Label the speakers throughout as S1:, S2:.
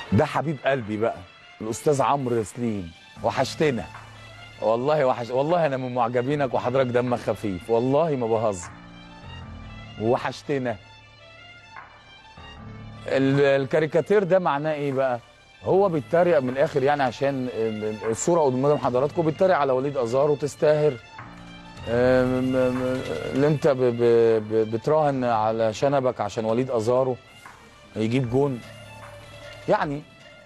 S1: ده حبيب قلبي بقى الاستاذ عمرو سليم وحشتنا والله وحش والله انا من معجبينك وحضرتك دمك خفيف والله ما بهزر وحشتنا ال- الكاريكاتير ده معناه ايه بقى هو بيتريق من الاخر يعني عشان ال- ال- الصوره قدام حضراتكم بيتريق على وليد ازار وتستاهر أم- أم- اللي انت ب- ب- ب- بتراهن على شنبك عشان وليد ازارو يجيب جون يعني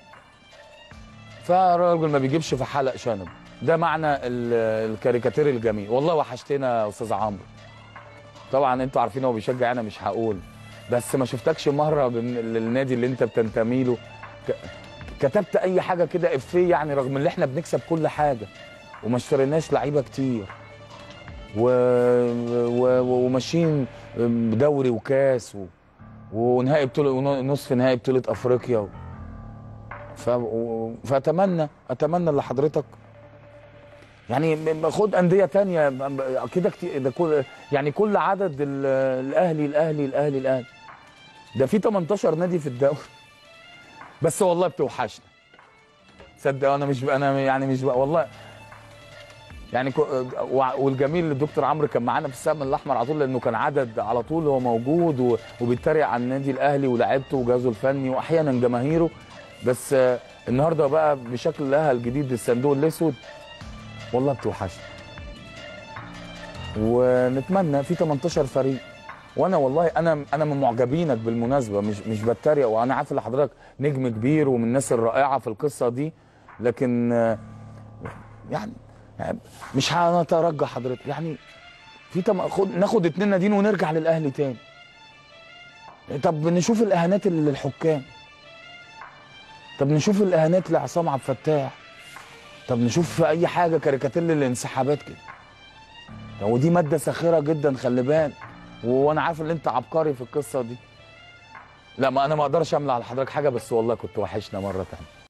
S1: فالراجل ما بيجيبش في حلق شنب ده معنى ال- الكاريكاتير الجميل والله وحشتنا يا استاذ عمرو طبعا انتوا عارفين هو بيشجع انا مش هقول بس ما شفتكش مره بن- للنادي اللي انت بتنتمي له ك- كتبت اي حاجه كده افيه يعني رغم ان احنا بنكسب كل حاجه وما اشتريناش لعيبه كتير و... و... وماشيين بدوري وكاس و... ونهائي بطوله ونصف نهائي بطوله افريقيا و... ف... و... فاتمنى اتمنى لحضرتك يعني م- خد انديه تانية م- م- كده كتير ده كل يعني كل عدد ال- الاهلي الاهلي الاهلي الاهلي ده في 18 نادي في الدوري بس والله بتوحشنا صدق انا مش انا يعني مش بقى والله يعني كو- وع- والجميل الدكتور عمرو كان معانا في السهم الاحمر على طول لانه كان عدد على طول هو موجود و- وبيتريق على النادي الاهلي ولاعيبته وجهازه الفني واحيانا جماهيره بس آه، النهارده بقى بشكل لها الجديد الصندوق الاسود والله بتوحشنا ونتمنى في 18 فريق وانا والله انا انا من معجبينك بالمناسبه مش مش بتريق وانا عارف ان حضرتك نجم كبير ومن الناس الرائعه في القصه دي لكن آه، يعني يعني مش هنترجى حضرتك يعني في تم... خد... ناخد اتنين نادين ونرجع للاهلي تاني طب نشوف الاهانات اللي للحكام طب نشوف الاهانات لعصام عبد الفتاح طب نشوف في اي حاجه كاريكاتير للانسحابات كده ودي ماده ساخره جدا خلي بالك وانا عارف ان انت عبقري في القصه دي لا ما انا ما اقدرش املى على حضرتك حاجه بس والله كنت وحشنا مره تانية